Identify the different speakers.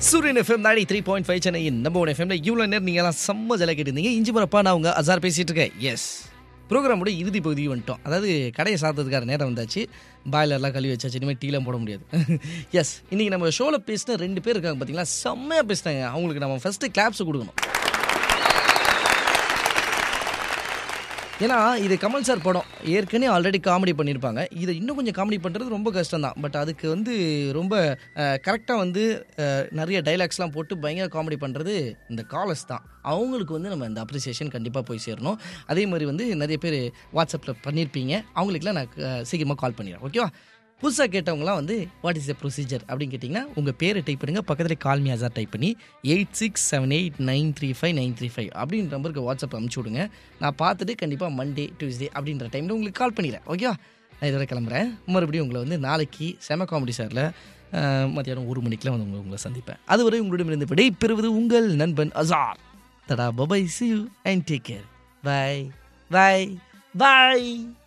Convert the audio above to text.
Speaker 1: சூரியன் எஃப்எம் நாடி three point five சென்னையின் நம்ம ஒன் எஃப்எம்ல இவ்வளோ நேரம் நீங்கள் எல்லாம் செம்ம ஜலை கேட்டிருந்தீங்க இஞ்சி மரப்பா நான் உங்க அசார் பேசிட்டு இருக்கேன் எஸ் ப்ரோக்ராமோட இறுதி பகுதிக்கு வந்துட்டோம் அதாவது கடையை சாத்துறதுக்கான நேரம் வந்தாச்சு பாய்லர்லாம் கழுவி வச்சாச்சு இனிமேல் டீலாம் போட முடியாது எஸ் இன்னைக்கு நம்ம ஷோவில் பேசின ரெண்டு பேர் இருக்காங்க பார்த்தீங்களா செம்மையாக பேசினாங்க அவங்களுக்கு நம்ம ஃபர்ஸ்ட் கிளாப்ஸ் கொடுக்கணும் ஏன்னா இது கமல் சார் படம் ஏற்கனவே ஆல்ரெடி காமெடி பண்ணியிருப்பாங்க இதை இன்னும் கொஞ்சம் காமெடி பண்ணுறது ரொம்ப கஷ்டம் தான் பட் அதுக்கு வந்து ரொம்ப கரெக்டாக வந்து அஹ், நிறைய டைலாக்ஸ்லாம் போட்டு பயங்கர காமெடி பண்ணுறது இந்த காலர்ஸ் தான் அவங்களுக்கு வந்து நம்ம இந்த அப்ரிசியேஷன் கண்டிப்பாக போய் சேரணும் அதே மாதிரி வந்து நிறைய பேர் வாட்ஸ்அப்பில் பண்ணியிருப்பீங்க அவங்களுக்குலாம் நான் அஹ், சீக்கிரமாக கால் பண்ணிடுறேன் ஓகேவா புதுசாக கேட்டவங்களாம் வந்து வாட் இஸ் த ப்ரொசீஜர் அப்படின்னு கேட்டிங்கன்னா உங்கள் பேரை டைப் பண்ணுங்க பக்கத்தில் கால்மி அசார் டைப் பண்ணி eight six seven eight nine three five nine three five அப்படின்ற நம்பருக்கு வாட்ஸ்அப் அனுப்பிச்சி விடுங்க நான் பார்த்துட்டு கண்டிப்பாக மண்டே டியூஸ்டே அப்படின்ற டைமில் உங்களுக்கு கால் பண்ணிடுறேன் ஓகேவா நான் இதோட கிளம்புறேன் மறுபடியும் உங்களை வந்து நாளைக்கு செம காமெடி சாரில் மத்தியானம் ஒரு மணிக்கெலாம் வந்து உங்களை உங்களை சந்திப்பேன் அதுவரை உங்களிடமிருந்து விடை பெறுவது உங்கள் நண்பன் அசார் தடா பபாய் see you and take care bye bye by